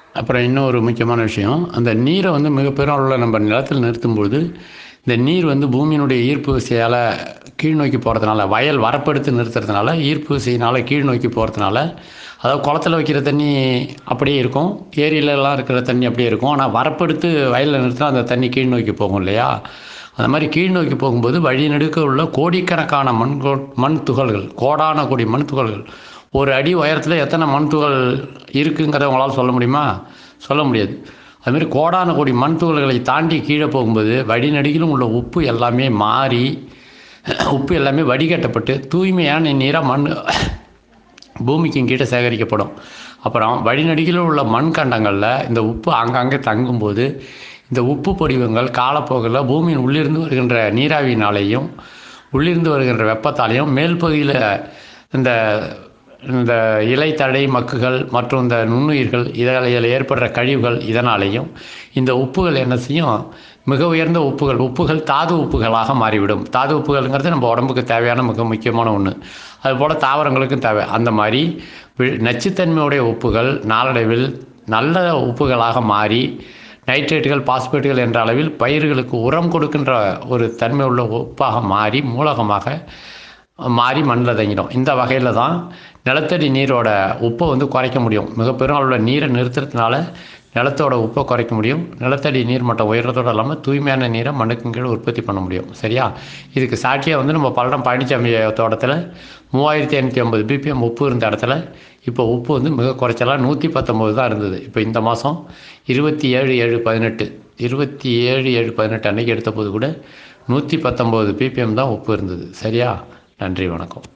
அப்புறம் இன்னொரு முக்கியமான விஷயம் அந்த நீரை வந்து மிக பெரும் அளவில் நம்ம நிலத்தில் நிறுத்தும்போது இந்த நீர் வந்து பூமியினுடைய ஈர்ப்பு விசையால் கீழ் நோக்கி போகிறதுனால வயல் வரப்படுத்து நிறுத்துறதுனால ஈர்ப்பு விசையினால் கீழ் நோக்கி போகிறதுனால அதாவது குளத்துல வைக்கிற தண்ணி அப்படியே இருக்கும் ஏரியிலலாம் இருக்கிற தண்ணி அப்படியே இருக்கும் ஆனால் வரப்படுத்து வயலில் நிறுத்தினா அந்த தண்ணி கீழ் நோக்கி போகும் இல்லையா அந்த மாதிரி கீழ் நோக்கி போகும்போது வழி நடுக்க உள்ள கோடிக்கணக்கான மண் கோ- மண் துகள்கள் கோடான கோடி மண் துகள்கள் ஒரு அடி உயரத்தில் எத்தனை மண் துகள் இருக்குங்கிறத உங்களால் சொல்ல முடியுமா சொல்ல முடியாது அதுமாரி கோடான கோடி மண் துகள்களை தாண்டி கீழே போகும்போது வழிநடுகிலும் உள்ள உப்பு எல்லாமே மாறி உப்பு எல்லாமே வடிகட்டப்பட்டு தூய்மையான நீராக மண் பூமிக்கு கீழே சேகரிக்கப்படும் அப்புறம் வழிநடுகில் உள்ள மண் கண்டங்களில் இந்த உப்பு ஆங்காங்கே தங்கும்போது இந்த உப்பு படிவங்கள் காலப்போக்கில் பூமியின் உள்ளிருந்து வருகின்ற நீராவியினாலேயும் உள்ளிருந்து வருகின்ற வெப்பத்தாலேயும் மேல் பகுதியில் இந்த இந்த இலை தடை மக்குகள் மற்றும் இந்த நுண்ணுயிர்கள் இதில் ஏற்படுற கழிவுகள் இதனாலேயும் இந்த உப்புகள் என்ன செய்யும் மிக உயர்ந்த உப்புகள் உப்புகள் தாது உப்புகளாக மாறிவிடும் தாது உப்புகள்ங்கிறது நம்ம உடம்புக்கு தேவையான மிக முக்கியமான ஒன்று அதுபோல் தாவரங்களுக்கும் தேவை அந்த மாதிரி வி- நச்சுத்தன்மையுடைய உப்புகள் நாளடைவில் நல்ல உப்புகளாக மாறி நைட்ரேட்டுகள் பாஸ்பேட்டுகள் என்ற அளவில் பயிர்களுக்கு உரம் கொடுக்கின்ற ஒரு தன்மை உள்ள உப்பாக மாறி மூலகமாக மாறி மண்ணில் தங்கிடும் இந்த வகையில் தான் நிலத்தடி நீரோட உப்பை வந்து குறைக்க முடியும் மிக பெரும் அளவில் நீரை நிறுத்துறதுனால நிலத்தோட உப்பை குறைக்க முடியும் நிலத்தடி நீர் மட்டம் உயர்றதோடு இல்லாமல் தூய்மையான நீரை மண்ணுக்கு கீழே உற்பத்தி பண்ண முடியும் சரியா இதுக்கு சாட்சியாக வந்து நம்ம பல்லடம் பழனிசாமி தோட்டத்தில் மூவாயிரத்தி ஐநூற்றி ஐம்பது பிபிஎம் உப்பு இருந்த இடத்துல இப்போ உப்பு வந்து மிக குறைச்சலாக நூற்றி பத்தொம்போது தான் இருந்தது இப்போ இந்த மாதம் இருபத்தி ஏழு ஏழு பதினெட்டு இருபத்தி ஏழு ஏழு பதினெட்டு அன்னைக்கு எடுத்த போது கூட நூற்றி பத்தொம்போது பிபிஎம் தான் உப்பு இருந்தது சரியா நன்றி வணக்கம்